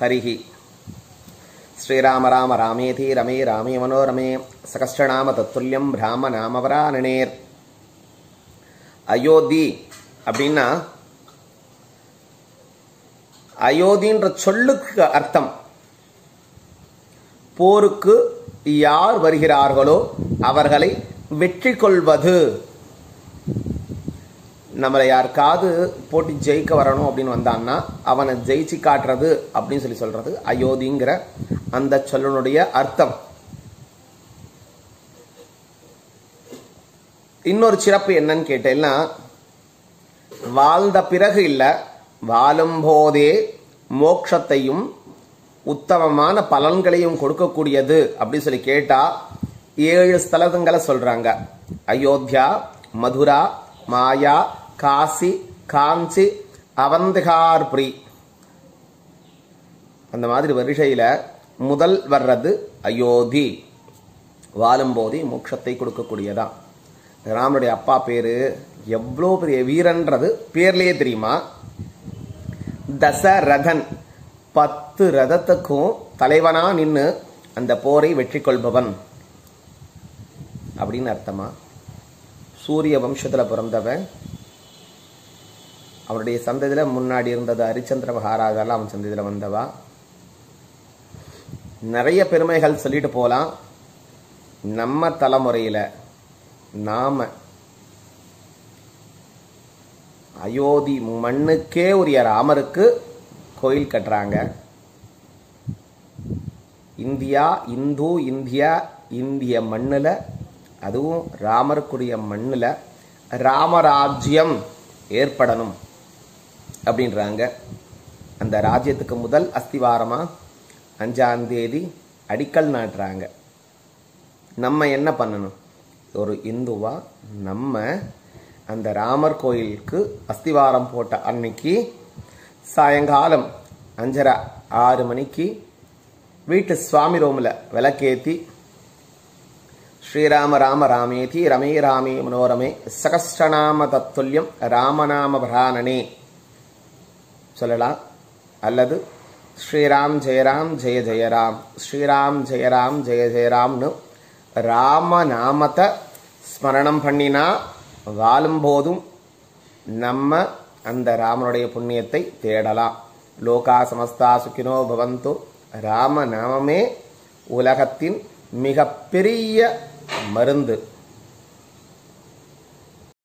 ஹரிஹி ஸ்ரீராம ராம ராமேதி ரமே ராமே மனோரமே சகஸ்ரநாம தத்துல்யம் பிராம நாமவரானனேர் அயோத்தி அப்படின்னா அயோத்தின்ற சொல்லுக்கு அர்த்தம் போருக்கு யார் வருகிறார்களோ அவர்களை வெற்றி கொள்வது நம்மளை யாருக்காவது போட்டி ஜெயிக்க வரணும் அப்படின்னு வந்தான்னா அவனை ஜெயிச்சு காட்டுறது அப்படின்னு சொல்லி சொல்றது அயோத்திங்கிற அந்த சொல்லனுடைய அர்த்தம் இன்னொரு சிறப்பு என்னன்னு கேட்டேன்னா வாழ்ந்த பிறகு இல்ல வாழும் போதே மோட்சத்தையும் உத்தமமான பலன்களையும் கொடுக்கக்கூடியது அப்படின்னு சொல்லி கேட்டா ஏழு ஸ்தலங்களை சொல்றாங்க அயோத்தியா மதுரா மாயா காசி காஞ்சி அவந்திகார்புரி அந்த மாதிரி வரிசையில முதல் வர்றது அயோத்தி வாழும்போதே மோட்சத்தை கொடுக்கக்கூடியதான் ராமனுடைய அப்பா பேரு எவ்வளோ பெரிய வீரன்றது பேர்லயே தெரியுமா தசரதன் பத்து ரதத்துக்கும் தலைவனா நின்னு அந்த போரை வெற்றி கொள்பவன் அப்படின்னு அர்த்தமா சூரிய வம்சத்துல பிறந்தவன் அவருடைய சந்ததியில முன்னாடி இருந்தது ஹரிச்சந்திர மகாராஜாலாம் அவன் சந்ததியில வந்தவா நிறைய பெருமைகள் சொல்லிட்டு போலாம் நம்ம தலைமுறையில நாம அயோத்தி மண்ணுக்கே உரிய ராமருக்கு கோயில் கட்டுறாங்க இந்தியா இந்து இந்தியா இந்திய மண்ணுல அதுவும் ராமருக்குரிய மண்ணுல ராமராஜ்யம் ஏற்படணும் அப்படின்றாங்க அந்த ராஜ்யத்துக்கு முதல் அஸ்திவாரமா அஞ்சாம் தேதி அடிக்கல் நாட்டுறாங்க நம்ம என்ன பண்ணணும் ஒரு இந்துவா நம்ம அந்த ராமர் கோயிலுக்கு அஸ்திவாரம் போட்ட அன்னைக்கு சாயங்காலம் அஞ்சரை ஆறு மணிக்கு வீட்டு சுவாமி ரூமில் விளக்கேத்தி ஸ்ரீராம ராம ராமேதி ரமே ராமே மனோரமே சகஸ்ரநாம தத்துல்யம் ராமநாம பிராணனே சொல்லலாம் அல்லது ஸ்ரீராம் ஜெயராம் ஜெய ஜெயராம் ஸ்ரீராம் ஜெயராம் ஜெய ஜெயராம்னு ராம நாமத்தை ஸ்மரணம் பண்ணினா வாழும்போதும் நம்ம அந்த ராமனுடைய புண்ணியத்தை தேடலாம் லோகா சமஸ்தா சுக்கினோ பவந்து ராம நாமமே உலகத்தின் மிகப்பெரிய மருந்து